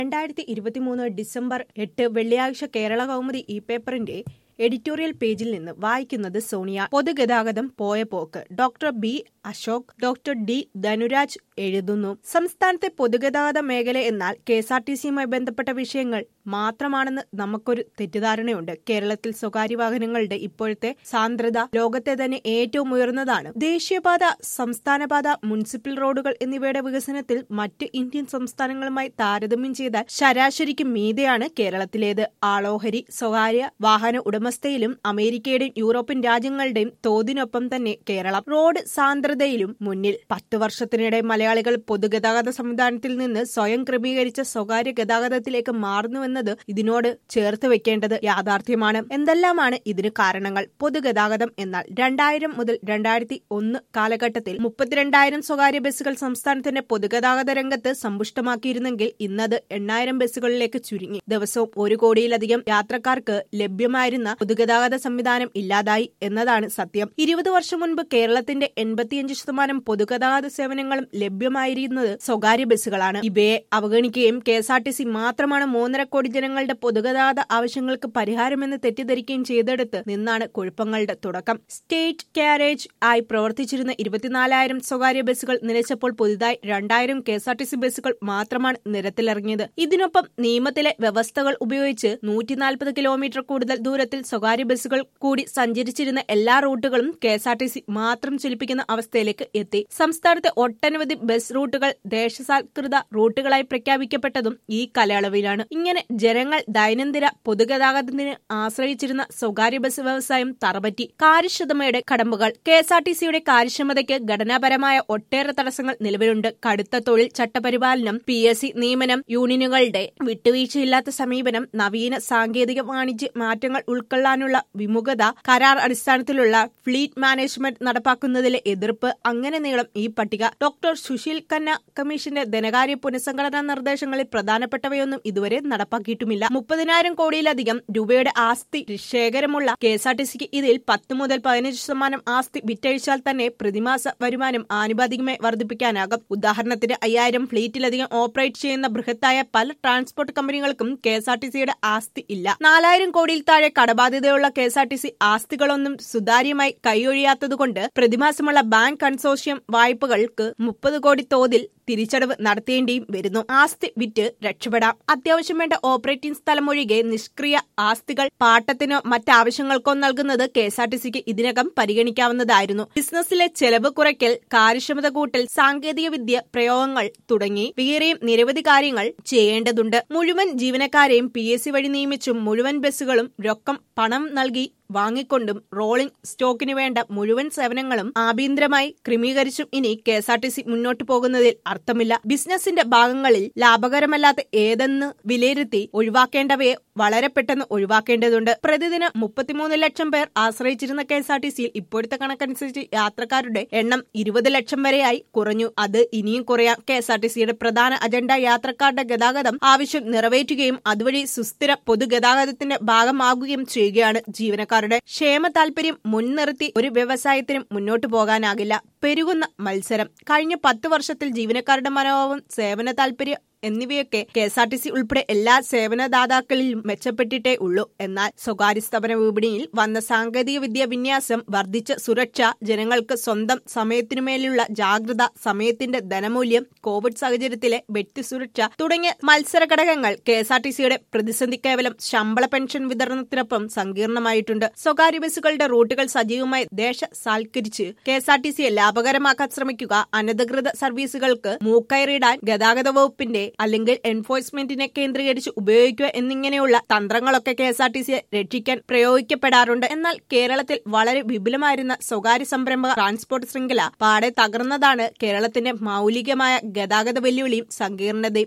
രണ്ടായിരത്തി ഇരുപത്തിമൂന്ന് ഡിസംബർ എട്ട് വെള്ളിയാഴ്ച കേരള കൗമുദി ഇ പേപ്പറിന്റെ എഡിറ്റോറിയൽ പേജിൽ നിന്ന് വായിക്കുന്നത് സോണിയ പൊതുഗതാഗതം പോയ പോക്ക് doctor B Ashok doctor D Dhanuraj എഴുതുന്നു സംസ്ഥാനത്തെ പൊതുഗതാഗത മേഖല എന്നാൽ കെ എസ് ആർ ടി സിയുമായി ബന്ധപ്പെട്ട വിഷയങ്ങൾ മാത്രമാണെന്ന് നമുക്കൊരു തെറ്റിദ്ധാരണയുണ്ട് കേരളത്തിൽ സ്വകാര്യ വാഹനങ്ങളുടെ ഇപ്പോഴത്തെ സാന്ദ്രത ലോകത്തെ തന്നെ ഏറ്റവും ഉയർന്നതാണ് ദേശീയപാത സംസ്ഥാനപാത മുനിസിപ്പൽ റോഡുകൾ എന്നിവയുടെ വികസനത്തിൽ മറ്റ് ഇന്ത്യൻ സംസ്ഥാനങ്ങളുമായി താരതമ്യം ചെയ്താൽ ശരാശരിക്ക് മീതെയാണ് കേരളത്തിലേത് ആളോഹരി സ്വകാര്യ വാഹന ഉടമസ്ഥയിലും അമേരിക്കയുടെയും യൂറോപ്യൻ രാജ്യങ്ങളുടെയും തോതിനൊപ്പം തന്നെ കേരളം റോഡ് സാന്ദ്രതയിലും മുന്നിൽ പത്തു വർഷത്തിനിടെ മലയാളികൾ പൊതുഗതാഗത സംവിധാനത്തിൽ നിന്ന് സ്വയം ക്രമീകരിച്ച സ്വകാര്യ ഗതാഗതത്തിലേക്ക് മാറുന്നുവെന്നത് ഇതിനോട് ചേർത്ത് വെക്കേണ്ടത് യാഥാർത്ഥ്യമാണ് എന്തെല്ലാമാണ് ഇതിന് കാരണങ്ങൾ പൊതുഗതാഗതം എന്നാൽ രണ്ടായിരം മുതൽ രണ്ടായിരത്തി ഒന്ന് കാലഘട്ടത്തിൽ മുപ്പത്തിരണ്ടായിരം സ്വകാര്യ ബസ്സുകൾ സംസ്ഥാനത്തിന്റെ പൊതുഗതാഗത രംഗത്ത് സമ്പുഷ്ടമാക്കിയിരുന്നെങ്കിൽ ഇന്നത് എണ്ണായിരം ബസ്സുകളിലേക്ക് ചുരുങ്ങി ദിവസവും ഒരു കോടിയിലധികം യാത്രക്കാർക്ക് ലഭ്യമായിരുന്ന പൊതുഗതാഗത സംവിധാനം ഇല്ലാതായി എന്നതാണ് സത്യം ഇരുപത് വർഷം മുൻപ് കേരളത്തിന്റെ എൺപത്തിയഞ്ച് ശതമാനം പൊതുഗതാഗത സേവനങ്ങളും ലഭ്യമായിരുന്നത് സ്വകാര്യ ബസ്സുകളാണ് ഇവയെ അവഗണിക്കുകയും K S R T C മാത്രമാണ് മൂന്നര കോടി ജനങ്ങളുടെ പൊതുഗതാഗത ആവശ്യങ്ങൾക്ക് പരിഹാരമെന്ന് തെറ്റിദ്ധരിക്കുകയും ചെയ്തെടുത്ത് നിന്നാണ് കുഴപ്പങ്ങളുടെ തുടക്കം സ്റ്റേറ്റ് കാരേജ് ആയി പ്രവർത്തിച്ചിരുന്ന ഇരുപത്തിനാലായിരം സ്വകാര്യ ബസ്സുകൾ നിലച്ചപ്പോൾ പുതുതായി രണ്ടായിരം K S R T C ബസ്സുകൾ മാത്രമാണ് നിരത്തിലിറങ്ങിയത് ഇതിനൊപ്പം നിയമത്തിലെ വ്യവസ്ഥകൾ ഉപയോഗിച്ച് നൂറ്റി നാൽപ്പത് കിലോമീറ്റർ കൂടുതൽ ദൂരത്തിൽ സ്വകാര്യ ബസ്സുകൾ കൂടി സഞ്ചരിച്ചിരുന്ന എല്ലാ റൂട്ടുകളും K S R T C മാത്രം ചലിപ്പിക്കുന്ന അവസ്ഥയിലേക്ക് എത്തി സംസ്ഥാനത്തെ ഒട്ടനവധി ബസ് റൂട്ടുകൾ ദേശസാൽകൃത റൂട്ടുകളായി പ്രഖ്യാപിക്കപ്പെട്ടതും ഈ കാലയളവിലാണ് ഇങ്ങനെ ജനങ്ങൾ ദൈനംദിന പൊതുഗതാഗതത്തിന് ആശ്രയിച്ചിരുന്ന സ്വകാര്യ ബസ് വ്യവസായം തറപറ്റി കാര്യക്ഷമതയുടെ കടമ്പകൾ കെ എസ് ആർ ടി സിയുടെ കാര്യക്ഷമതയ്ക്ക് ഘടനാപരമായ ഒട്ടേറെ തടസ്സങ്ങൾ നിലവിലുണ്ട് കടുത്ത തൊഴിൽ ചട്ടപരിപാലനം പി എസ് സി നിയമനം യൂണിയനുകളുടെ വിട്ടുവീഴ്ചയില്ലാത്ത സമീപനം നവീന സാങ്കേതിക വാണിജ്യ മാറ്റങ്ങൾ ഉൾക്കൊള്ളാനുള്ള വിമുഖത കരാർ അടിസ്ഥാനത്തിലുള്ള ഫ്ലീറ്റ് മാനേജ്മെന്റ് നടപ്പാക്കുന്നതിലെ എതിർപ്പ് അങ്ങനെ നീളം ഈ പട്ടിക ഡോക്ടർ സുശീൽ ഖന്ന കമ്മീഷന്റെ ധനകാര്യ പുനഃസംഘടനാ നിർദ്ദേശങ്ങളിൽ പ്രധാനപ്പെട്ടവയൊന്നും ഇതുവരെ നടപ്പാക്കിയിട്ടുമില്ല മുപ്പതിനായിരം കോടിയിലധികം രൂപയുടെ ആസ്തി ശേഖരമുള്ള കെ എസ് ആർ ടി സിക്ക് ഇതിൽ പത്ത് മുതൽ പതിനഞ്ച് ശതമാനം ആസ്തി വിറ്റഴിച്ചാൽ തന്നെ പ്രതിമാസ വരുമാനം ആനുപാതികമായി വർദ്ധിപ്പിക്കാനാകും ഉദാഹരണത്തിന് അയ്യായിരം ഫ്ലീറ്റിലധികം ഓപ്പറേറ്റ് ചെയ്യുന്ന ബൃഹത്തായ പല ട്രാൻസ്പോർട്ട് കമ്പനികൾക്കും കെ എസ് ആർ ടി സിയുടെ ആസ്തി ഇല്ല നാലായിരം കോടിയിൽ താഴെ കടബാധ്യതയുള്ള K S R T C ആസ്തികളൊന്നും സുതാര്യമായി കൈയൊഴിയാത്തതുകൊണ്ട് പ്രതിമാസമുള്ള ബാങ്ക് കൺസോർഷ്യം വായ്പകൾക്ക് മുപ്പത് കോടി തോതിൽ തിരിച്ചടവ് നടത്തേണ്ടിയും വരുന്നു ആസ്തി വിറ്റ് രക്ഷപ്പെടാം അത്യാവശ്യം വേണ്ട ഓപ്പറേറ്റിംഗ് സ്ഥലം ഒഴികെ നിഷ്ക്രിയ ആസ്തികൾ പാട്ടത്തിനോ മറ്റാവശ്യങ്ങൾക്കോ നൽകുന്നത് കെ എസ് ആർ ടി സിക്ക് ഇതിനകം പരിഗണിക്കാവുന്നതായിരുന്നു ബിസിനസ്സിലെ ചെലവ് കുറയ്ക്കൽ കാര്യക്ഷമത കൂട്ടൽ സാങ്കേതിക വിദ്യ പ്രയോഗങ്ങൾ തുടങ്ങി വേറെയും നിരവധി കാര്യങ്ങൾ ചെയ്യേണ്ടതുണ്ട് മുഴുവൻ ജീവനക്കാരെയും പി എസ് സി വഴി നിയമിച്ചും മുഴുവൻ ബസ്സുകളും രൊക്കം പണം നൽകി വാങ്ങിക്കൊണ്ടും റോളിംഗ് സ്റ്റോക്കിന് വേണ്ട മുഴുവൻ സേവനങ്ങളും ആഭ്യന്തരമായി ക്രമീകരിച്ചും ഇനി K S R T C മുന്നോട്ടു പോകുന്നതിൽ അർത്ഥമില്ല ബിസിനസിന്റെ ഭാഗങ്ങളിൽ ലാഭകരമല്ലാത്ത ഏതെന്ന് വിലയിരുത്തി ഒഴിവാക്കേണ്ടവയെ വളരെ പെട്ടെന്ന് ഒഴിവാക്കേണ്ടതുണ്ട് പ്രതിദിനം മുപ്പത്തിമൂന്ന് ലക്ഷം പേർ ആശ്രയിച്ചിരുന്ന കെ എസ് ആർ ടി സിയിൽ ഇപ്പോഴത്തെ കണക്കനുസരിച്ച് യാത്രക്കാരുടെ എണ്ണം ഇരുപത് ലക്ഷം വരെയായി കുറഞ്ഞു അത് ഇനിയും കുറയാം കെ എസ് ആർ ടി സിയുടെ പ്രധാന അജണ്ട യാത്രക്കാരുടെ ഗതാഗതം ആവശ്യം നിറവേറ്റുകയും അതുവഴി സുസ്ഥിര പൊതുഗതാഗതത്തിന്റെ ഭാഗമാകുകയും ചെയ്യുകയാണ് ജീവനക്കാർ ജീവനക്കാരുടെ ക്ഷേമ താൽപര്യം മുൻനിർത്തി ഒരു വ്യവസായത്തിനും മുന്നോട്ടു പോകാനാകില്ല പെരുകുന്ന മത്സരം കഴിഞ്ഞ പത്ത് വർഷത്തിൽ ജീവനക്കാരുടെ മനോഭാവം സേവന താൽപര്യം എന്നിവയൊക്കെ K S R T C ഉൾപ്പെടെ എല്ലാ സേവനദാതാക്കളിലും മെച്ചപ്പെട്ടിട്ടേ ഉള്ളൂ എന്നാൽ സ്വകാര്യ സ്ഥാപന വിപണിയിൽ വന്ന സാങ്കേതിക വിദ്യ വിന്യാസം വർദ്ധിച്ച സുരക്ഷ ജനങ്ങൾക്ക് സ്വന്തം സമയത്തിനുമേലുള്ള ജാഗ്രത സമയത്തിന്റെ ധനമൂല്യം കോവിഡ് സാഹചര്യത്തിലെ വ്യക്തി സുരക്ഷ തുടങ്ങിയ മത്സര ഘടകങ്ങൾ കെ എസ് ആർ ടി സിയുടെ പ്രതിസന്ധി കേവലം ശമ്പള പെൻഷൻ വിതരണത്തിനൊപ്പം സങ്കീർണമായിട്ടുണ്ട് സ്വകാര്യ ബസ്സുകളുടെ റൂട്ടുകൾ സജീവമായി ദേശസാൽക്കരിച്ച് കെ എസ് ആർ ടി സിയെ ലാഭകരമാക്കാൻ ശ്രമിക്കുക അനധികൃത സർവീസുകൾക്ക് മൂക്കയറിയിടാൻ ഗതാഗത വകുപ്പിന്റെ അല്ലെങ്കിൽ എൻഫോഴ്സ്മെന്റിനെ കേന്ദ്രീകരിച്ച് ഉപയോഗിക്കുക എന്നിങ്ങനെയുള്ള തന്ത്രങ്ങളൊക്കെ കെ എസ് ആർ ടി സിയെ രക്ഷിക്കാൻ പ്രയോഗിക്കപ്പെടാറുണ്ട് എന്നാൽ കേരളത്തിൽ വളരെ വിപുലമായിരുന്ന സ്വകാര്യ സംരംഭ ട്രാൻസ്പോർട്ട് ശൃംഖല പാടെ തകർന്നതാണ് കേരളത്തിന്റെ മൗലികമായ ഗതാഗത വെല്ലുവിളിയും സങ്കീർണതയും